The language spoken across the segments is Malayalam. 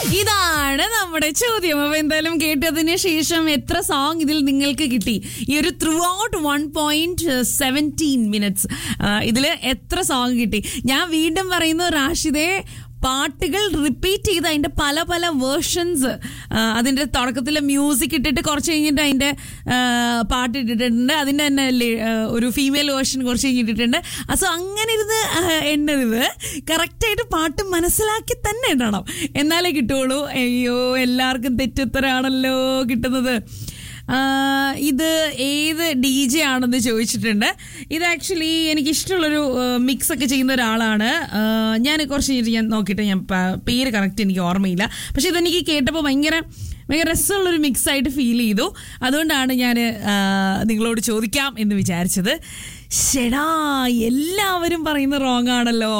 ഇതാണ് നമ്മുടെ ചോദ്യം അപ്പൊ എന്തായാലും കേട്ടതിന് ശേഷം എത്ര സോങ് ഇതിൽ നിങ്ങൾക്ക് കിട്ടി ഈ ഒരു throughout one point seventeen minutes ഇതിൽ എത്ര സോങ് കിട്ടി ഞാൻ വീണ്ടും പറയുന്നു റാഷിദെ പാട്ടുകൾ റിപ്പീറ്റ് ചെയ്ത് അതിന്റെ പല പല വേർഷൻസ് അതിന്റെ തുടക്കത്തിലെ മ്യൂസിക് ഇട്ടിട്ട് കുറച്ച് കഴിഞ്ഞിട്ട് അതിന്റെ ആ, പാട്ട് ഇട്ടിട്ടുണ്ട് അതിന്റെ തന്നെ ലി- ആ, ഒരു ഫീമെയിൽ വേർഷൻ കുറച്ച് കഴിഞ്ഞിട്ടിട്ടുണ്ട് സോ അങ്ങനെ ഇരുന്ന് ആ, എണ്ണരുത് കറക്റ്റായിട്ട് പാട്ട് മനസ്സിലാക്കി തന്നെ ഇടണം എന്നാലേ കിട്ടുള്ളൂ അയ്യോ എല്ലാവർക്കും തെറ്റുത്തരാണല്ലോ കിട്ടുന്നത് ആ, ഇത് ഏത് ഡി ജെ ആണെന്ന് ചോദിച്ചിട്ടുണ്ട് ഇത് ആക്ച്വലി എനിക്ക് ഇഷ്ടമുള്ളൊരു മിക്സ് ഒക്കെ ചെയ്യുന്ന ഒരാളാണ് ആ, ഞാൻ കുറച്ച് കഴിഞ്ഞിട്ട് ഞാൻ നോക്കിയിട്ട് ഞാൻ പ- പേര് കറക്റ്റ് എനിക്ക് ഓർമ്മയില്ല പക്ഷെ ഇതെനിക്ക് കേട്ടപ്പോൾ ഭയങ്കര ഭയങ്കര രസമുള്ളൊരു മിക്സ് ആയിട്ട് ഫീൽ ചെയ്തു അതുകൊണ്ടാണ് ഞാൻ നിങ്ങളോട് ചോദിക്കാം എന്ന് വിചാരിച്ചത് ഷെടാ എല്ലാവരും പറയുന്ന റോങ് ആണല്ലോ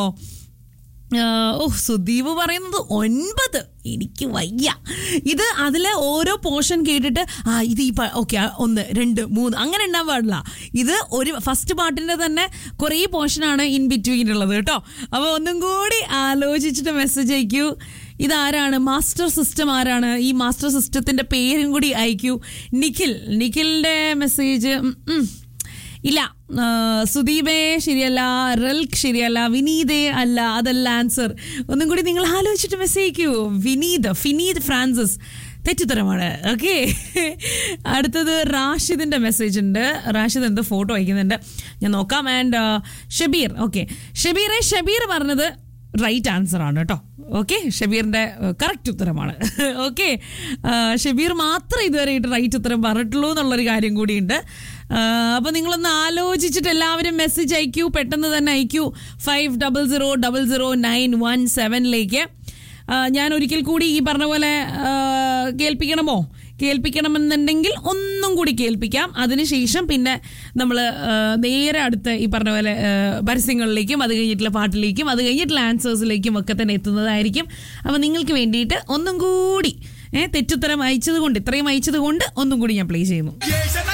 ആഹ് ഓ സുദീപ് പറയുന്നത് ഒൻപത് എനിക്ക് വയ്യ ഇത് അതിലെ ഓരോ പോർഷൻ കേട്ടിട്ട് ആ ഇത് ഈ ഓക്കെ ഒന്ന് രണ്ട് മൂന്ന് അങ്ങനെ ഉണ്ടാവാൻ പാടില്ല ഇത് ഒരു ഫസ്റ്റ് പാട്ടിന്റെ തന്നെ കുറേ പോർഷനാണ് ഇൻ ബിറ്റ്വീൻ ഉള്ളത് കേട്ടോ അപ്പോൾ ഒന്നും കൂടി ആലോചിച്ചിട്ട് മെസ്സേജ് അയക്കൂ ഇതാരാണ് മാസ്റ്റർ സിസ്റ്റം ആരാണ് ഈ മാസ്റ്റർ സിസ്റ്റത്തിന്റെ പേരും കൂടി അയക്കൂ നിഖിൽ നിഖിലിന്റെ മെസ്സേജ് ഇല്ല ആ, സുദീപേ ശരിയല്ല റൽക്ക് ശരിയല്ല വിനീതേ അല്ല അതല്ല ആൻസർ ഒന്നും കൂടി നിങ്ങൾ ആലോചിച്ചിട്ട് മെസ്സേജ് അയക്കൂ വിനീത് ഫിനീത് ഫ്രാൻസിസ് തെറ്റുത്തരമാണ് ഓക്കെ അടുത്തത് റാഷിദിന്റെ മെസ്സേജ് ഉണ്ട് റാഷിദ് എന്ത് ഫോട്ടോ അയക്കുന്നുണ്ട് ഞാൻ നോക്കാം ആൻഡ് ഷബീർ ഓക്കെ ഷബീറെ ഷബീർ പറഞ്ഞത് റൈറ്റ് ആൻസർ ആണ് കേട്ടോ ഓക്കെ ഷബീറിന്റെ കറക്റ്റ് ഉത്തരമാണ് ഓക്കെ ഷബീർ മാത്രം ഇതുവരെയായിട്ട് റൈറ്റ് ഉത്തരം പറഞ്ഞിട്ടുള്ളൂ എന്നുള്ളൊരു കാര്യം കൂടിയുണ്ട് അപ്പോൾ നിങ്ങളൊന്ന് ആലോചിച്ചിട്ട് എല്ലാവരും മെസ്സേജ് അയക്കൂ പെട്ടെന്ന് തന്നെ അയക്കൂ five double zero double zero nine one സെവനിലേക്ക് ഞാൻ ഒരിക്കൽ കൂടി ഈ പറഞ്ഞ പോലെ ആ, കേൾപ്പിക്കണമോ കേൾപ്പിക്കണമെന്നുണ്ടെങ്കിൽ ഒന്നും കൂടി കേൾപ്പിക്കാം അതിനുശേഷം പിന്നെ നമ്മൾ നേരെ അടുത്ത ഈ പറഞ്ഞ പോലെ ആ, പരസ്യങ്ങളിലേക്കും അത് കഴിഞ്ഞിട്ടുള്ള പാട്ടിലേക്കും അത് കഴിഞ്ഞിട്ടുള്ള ആൻസേഴ്സിലേക്കും ഒക്കെ തന്നെ എത്തുന്നതായിരിക്കും അപ്പോൾ നിങ്ങൾക്ക് വേണ്ടിയിട്ട് ഒന്നും കൂടി ഏഹ് തെറ്റുത്തരം അയച്ചത് കൊണ്ട് ഇത്രയും അയച്ചത് കൊണ്ട് ഒന്നും കൂടി ഞാൻ പ്ലേ ചെയ്യുന്നു Yes, and